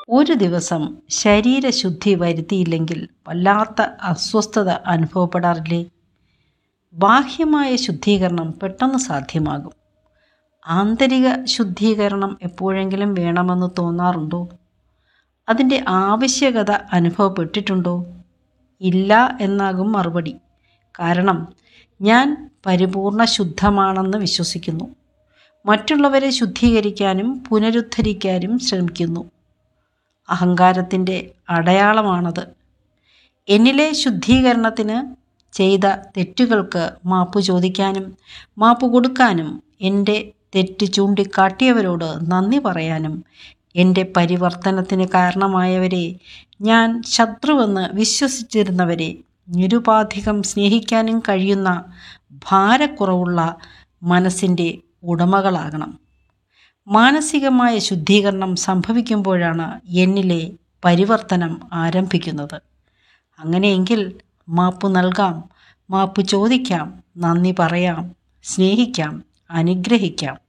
ഒരു ദിവസം ശരീരശുദ്ധി വരുത്തിയില്ലെങ്കിൽ വല്ലാത്ത അസ്വസ്ഥത അനുഭവപ്പെടാറില്ലേ ബാഹ്യമായ ശുദ്ധീകരണം പെട്ടെന്ന് സാധ്യമാകും ആന്തരിക ശുദ്ധീകരണം എപ്പോഴെങ്കിലും വേണമെന്ന് തോന്നാറുണ്ടോ അതിൻ്റെ ആവശ്യകത അനുഭവപ്പെട്ടിട്ടുണ്ടോ ഇല്ല എന്നാകും മറുപടി കാരണം ഞാൻ പരിപൂർണ ശുദ്ധമാണെന്ന് വിശ്വസിക്കുന്നു മറ്റുള്ളവരെ ശുദ്ധീകരിക്കാനും പുനരുദ്ധരിക്കാനും ശ്രമിക്കുന്നു അഹങ്കാരത്തിൻ്റെ അടയാളമാണത് എന്നിലെ ശുദ്ധീകരണത്തിന് ചെയ്ത തെറ്റുകൾക്ക് മാപ്പ് ചോദിക്കാനും മാപ്പ് കൊടുക്കാനും എൻ്റെ തെറ്റ് ചൂണ്ടിക്കാട്ടിയവരോട് നന്ദി പറയാനും എൻ്റെ പരിവർത്തനത്തിന് കാരണമായവരെ ഞാൻ ശത്രുവെന്ന് വിശ്വസിച്ചിരുന്നവരെ നിരുപാധികം സ്നേഹിക്കാനും കഴിയുന്ന ഭാരക്കുറവുള്ള മനസ്സിൻ്റെ ഉടമകളാകണം മാനസികമായ ശുദ്ധീകരണം സംഭവിക്കുമ്പോഴാണ് എന്നിലെ പരിവർത്തനം ആരംഭിക്കുന്നത് അങ്ങനെയെങ്കിൽ മാപ്പ് നൽകാം മാപ്പ് ചോദിക്കാം നന്ദി പറയാം സ്നേഹിക്കാം അനുഗ്രഹിക്കാം